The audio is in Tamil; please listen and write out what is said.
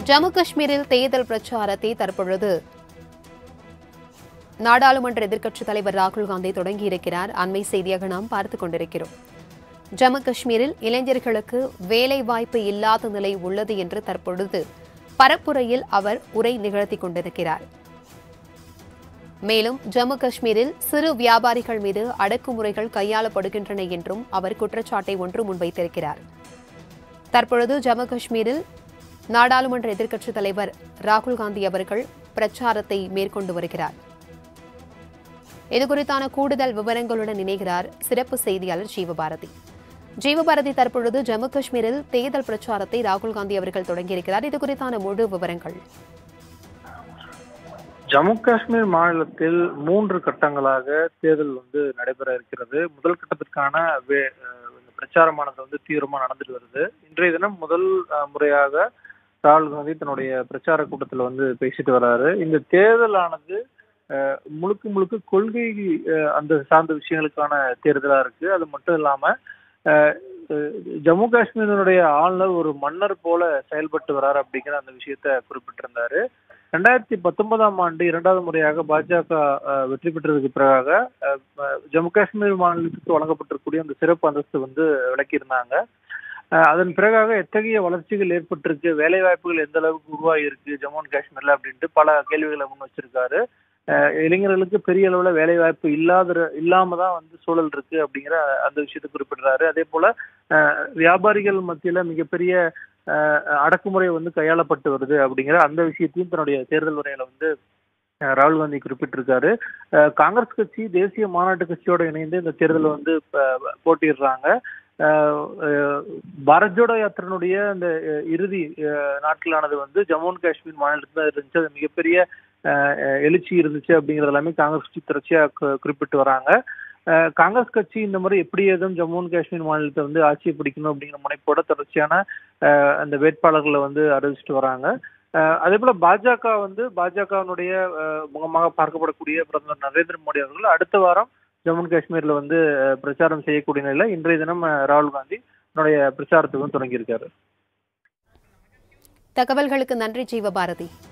ஜம்மு காஷ்மீரில் தேர்தல் பிரச்சாரத்தை தற்பொழுது நாடாளுமன்ற எதிர்க்கட்சித் தலைவர் ராகுல் காந்தி தொடங்கியிருக்கிறார் அண்மை செய்தியாக நாம் பார்த்துக் கொண்டிருக்கிறோம் ஜம்மு காஷ்மீரில் இளைஞர்களுக்கு வேலை வாய்ப்பு இல்லாத நிலை உள்ளது என்று தற்பொழுது பரப்புரையில் அவர் உரை நிகழ்த்திக் கொண்டிருக்கிறார் மேலும் ஜம்மு காஷ்மீரில் சிறு வியாபாரிகள் மீது அடக்குமுறைகள் கையாளப்படுகின்றன என்றும் அவர் குற்றச்சாட்டை ஒன்று முன்வைத்திருக்கிறார் தற்பொழுது ஜம்மு காஷ்மீரில் நாடாளுமன்ற எதிர்க்கட்சித் தலைவர் ராகுல் காந்தி அவர்கள் பிரச்சாரத்தை மேற்கொண்டு வருகிறார் இதுகுறித்தான கூடுதல் விவரங்களுடன் இணைகிறார் சிறப்பு செய்தியாளர் ஜீவபாரதி ஜீவபாரதி தற்பொழுது ஜம்மு காஷ்மீரில் தேர்தல் பிரச்சாரத்தை ராகுல் காந்தி அவர்கள் தொடங்கியிருக்கிறார் இது குறித்தான முழு விவரங்கள் ஜம்மு காஷ்மீர் மாநிலத்தில் மூன்று கட்டங்களாக தேர்தல் வந்து நடைபெற இருக்கிறது முதல் கட்டத்திற்கான வே- அஹ் இந்த பிரச்சாரமானது வந்து தீவிரமா நடந்துட்டு வருது இன்றைய தினம் முதல் அஹ், முறையாக ராகுல் காந்தி தன்னுடைய பிரச்சார கூட்டத்தில் வந்து பேசிட்டு வர்றாரு இந்த தேர்தலானது அஹ், முழுக்க முழுக்க கொள்கை அஹ், அந்த சார்ந்த விஷயங்களுக்கான தேர்தலா இருக்கு அது மட்டும் இல்லாம அஹ், அஹ், ஜம்மு காஷ்மீரினுடைய ஆளுநர் ஒரு மன்னர் போல செயல்பட்டு வர்றாரு அப்படிங்கிற அந்த விஷயத்த குறிப்பிட்டிருந்தாரு ரெண்டாயிரத்தி பத்தொன்பதாம் ஆண்டு இரண்டாவது முறையாக பாஜக அஹ், வெற்றி பெற்றதுக்கு பிறகாக அஹ், அஹ், ஜம்மு காஷ்மீர் மாநிலத்துக்கு வழங்கப்பட்டிருக்கூடிய அந்த சிறப்பு அந்தஸ்து வந்து விளக்கியிருந்தாங்க அஹ், அதன் பிறகாக எத்தகைய வளர்ச்சிகள் ஏற்பட்டிருக்கு வேலை வாய்ப்புகள் எந்த அளவுக்கு உருவாகி இருக்கு ஜம்மு அண்ட் காஷ்மீர்ல அப்படின்ட்டு பல கேள்விகளை முன் வச்சிருக்காரு அஹ், இளைஞர்களுக்கு பெரிய அளவுல வேலை வாய்ப்பு இல்லாத இல்லாம தான் வந்து சூழல் இருக்கு அப்படிங்கிற அந்த விஷயத்தை குறிப்பிடுறாரு அதே போல அஹ், வியாபாரிகள் மத்தியில மிகப்பெரிய அஹ், அடக்குமுறை வந்து கையாளப்பட்டு வருது அப்படிங்கிற அந்த விஷயத்தையும் தன்னுடைய தேர்தல் உரையில வந்து அஹ், ராகுல் காந்தி குறிப்பிட்டிருக்காரு அஹ், காங்கிரஸ் கட்சி தேசிய மாநாட்டு கட்சியோட இணைந்து இந்த தேர்தலை வந்து ப- போட்டியிடுறாங்க அஹ், அஹ், பாரத் ஜோடோ யாத்திரனுடைய அந்த அஹ், இறுதி அஹ், நாட்களானது வந்து ஜம்மு அண்ட் காஷ்மீர் மாநிலத்துல இருந்துச்சு அது மிகப்பெரிய அஹ், அஹ், எழுச்சி இருந்துச்சு அப்படிங்கிறது எல்லாமே காங்கிரஸ் கட்சி தொடர்ச்சியா கு- குறிப்பிட்டு வராங்க அஹ், காங்கிரஸ் கட்சி இந்த முறை எப்படி ஏதும் ஜம்மு அண்ட் காஷ்மீர் மாநிலத்தை வந்து ஆட்சியை பிடிக்கணும் அப்படிங்கிற முனைப்போட தொடர்ச்சியான அஹ், அந்த வேட்பாளர்களை வந்து அறிவிச்சிட்டு வராங்க அஹ், அதே போல பாஜக வந்து பாஜகவினுடைய முகமாக பார்க்கப்படக்கூடிய பிரதமர் நரேந்திர மோடி அவர்கள் அடுத்த வாரம் ஜம்மு அண்ட் காஷ்மீர்ல வந்து அஹ், பிரச்சாரம் செய்யக்கூடிய நிலையில இன்றைய தினம் அஹ், ராகுல் காந்தி தன்னுடைய பிரச்சாரத்துக்கும் தொடங்கியிருக்காரு தகவல்களுக்கு நன்றி ஜீவபாரதி